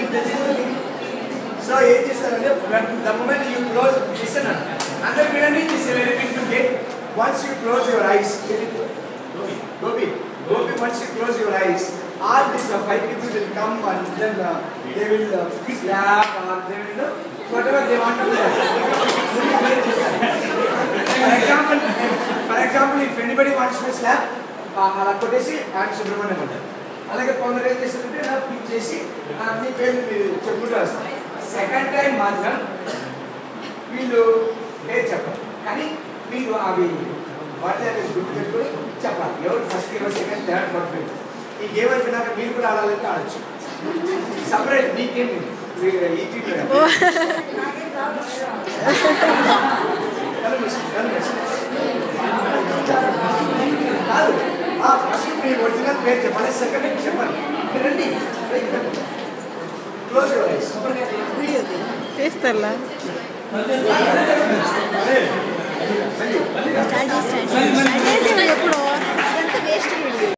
So ఏం చేస్తారంటే the moment you close listen అందరు వినండి this very big to get once you close your eyes Gopi Gopi once you close your eyes all these uh, five people will come and then uh, they will uh, slap or they will uh, whatever they want to do. for example, for example, if anybody wants to slap, uh, అలా కొట్టేసి and Subrahmanyam అంటారు అలాగే కొందరు ఏం చేస్తారంటే ఇలా pick చేసి ఆ, మీ పేరు మీరు చెప్పుకుంటారు సెకండ్ టైం మాత్రం వీళ్ళు పేరు చెప్పరు కానీ మీరు అవి వాటి అనేది గుర్తు పెట్టుకొని చెప్పాలి ఎవరు ఫస్ట్ ఎవరు సెకండ్ థర్డ్ ఫోర్త్ ఫిఫ్త్ ఈ గేమ్ అయిపోయినాక మీరు కూడా ఆడాలంటే ఆడచ్చు సపరేట్ మీకేం ఈ టీం కాదు ఆ ఫస్ట్ మీ ఒరిజినల్ పేరు చెప్పాలి సెకండ్ చెప్పాలి మీరు రండి క్లోజ్ యువర్ ఐస్ తీస్తారా సంజీవ్